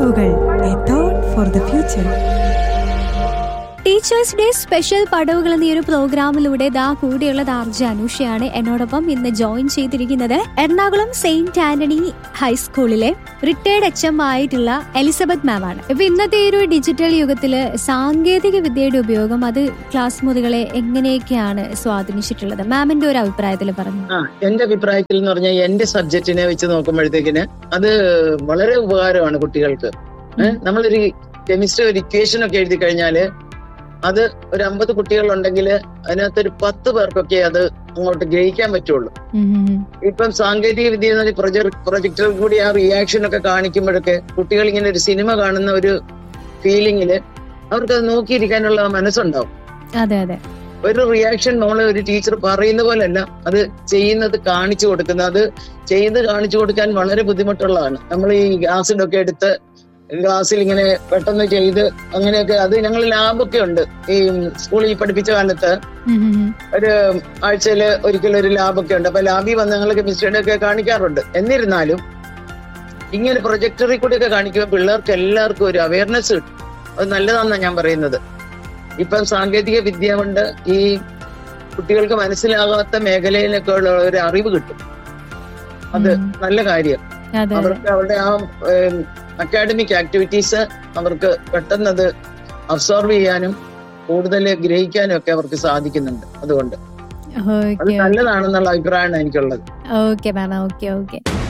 പടവുകൾ a thought for the future teachers day special പടവുകൾ എന്ന ഈ ഒരു പ്രോഗ്രാമിലൂടെ ദാ കൂടിയുള്ളത് ആർജ അനുഷയാണ് എന്നോടൊപ്പം ഇന്ന് ജോയിൻ ചെയ്തിരിക്കുന്നത് എറണാകുളം സെയിന്റ് ആന്റണി ഹൈസ്കൂളിലെ റിട്ടയർഡ് എച്ച് എം ആയിട്ടുള്ള എലിസബത്ത് മാം ആണ് ഇപ്പൊ ഇന്നത്തെ ഈ ഒരു ഡിജിറ്റൽ യുഗത്തില് സാങ്കേതിക വിദ്യയുടെ ഉപയോഗം അത് ക്ലാസ് മുറികളെ എങ്ങനെയൊക്കെയാണ് സ്വാധീനിച്ചിട്ടുള്ളത് മാമിന്റെ ഒരു അഭിപ്രായത്തിൽ പറഞ്ഞു ആ എന്റെ അഭിപ്രായത്തിൽ എന്ന് പറഞ്ഞാൽ എന്റെ സബ്ജക്റ്റിനെ വെച്ച് നോക്കുമ്പോഴത്തേക്കിന് അത് വളരെ ഉപകാരമാണ് കുട്ടികൾക്ക് ഏഹ് നമ്മളൊരു കെമിസ്ട്രി ഒരു ഇക്വേഷൻ ഒക്കെ എഴുതി കഴിഞ്ഞാല് അത് ഒരു അമ്പത് കുട്ടികളുണ്ടെങ്കിൽ അതിനകത്തൊരു പത്ത് പേർക്കൊക്കെ അത് അങ്ങോട്ട് ഗ്രഹിക്കാൻ പറ്റുള്ളൂ ഇപ്പം സാങ്കേതിക വിദ്യ പ്രൊജക്ട് പ്രൊജക്ടറിൽ കൂടി ആ റിയാക്ഷൻ ഒക്കെ കാണിക്കുമ്പോഴൊക്കെ കുട്ടികൾ ഇങ്ങനെ ഒരു സിനിമ കാണുന്ന ഒരു ഫീലിങ്ങില് അവർക്ക് അത് നോക്കിയിരിക്കാനുള്ള മനസ്സുണ്ടാവും അതെ അതെ ഒരു റിയാക്ഷൻ നമ്മൾ ഒരു ടീച്ചർ പറയുന്ന പോലല്ല അത് ചെയ്യുന്നത് കാണിച്ചു കൊടുക്കുന്നത് അത് ചെയ്ത് കാണിച്ചു കൊടുക്കാൻ വളരെ ബുദ്ധിമുട്ടുള്ളതാണ് നമ്മൾ ഈ ആസിഡൊക്കെ എടുത്ത് ഗ്ലാസ്സിൽ ഇങ്ങനെ പെട്ടെന്ന് ചെയ്ത് അങ്ങനെയൊക്കെ അത് ഞങ്ങൾ ലാബൊക്കെ ഉണ്ട് ഈ സ്കൂളിൽ പഠിപ്പിച്ച കാലത്ത് ഒരു ആഴ്ചയിൽ ഒരിക്കലും ഒരു ലാബൊക്കെ ഉണ്ട് അപ്പൊ ലാബിൽ വന്ന് ഞങ്ങൾ കെമിസ്ട്രിയുടെ ഒക്കെ കാണിക്കാറുണ്ട് എന്നിരുന്നാലും ഇങ്ങനെ പ്രൊജക്ടറിൽ കൂടി ഒക്കെ കാണിക്കുമ്പോൾ പിള്ളേർക്ക് എല്ലാവർക്കും ഒരു അവയർനെസ് കിട്ടും അത് നല്ലതാണെന്നാണ് ഞാൻ പറയുന്നത് ഇപ്പം സാങ്കേതിക വിദ്യ കൊണ്ട് ഈ കുട്ടികൾക്ക് മനസ്സിലാകാത്ത മേഖലയിലൊക്കെ ഉള്ള ഒരു അറിവ് കിട്ടും അത് നല്ല കാര്യം അതെ അവർക്ക് അവരുടെ ആ അക്കാഡമിക് ആക്ടിവിറ്റീസ് അവർക്ക് പെട്ടെന്ന് അത് അബ്സോർവ് ചെയ്യാനും കൂടുതൽ ഗ്രഹിക്കാനും ഒക്കെ അവർക്ക് സാധിക്കുന്നുണ്ട് അതുകൊണ്ട് അത് ഓക്കെ നല്ലതാണെന്നുള്ള അഭിപ്രായമാണ് എനിക്കുള്ളത് ഓക്കെ മാം ഓക്കെ ഓക്കെ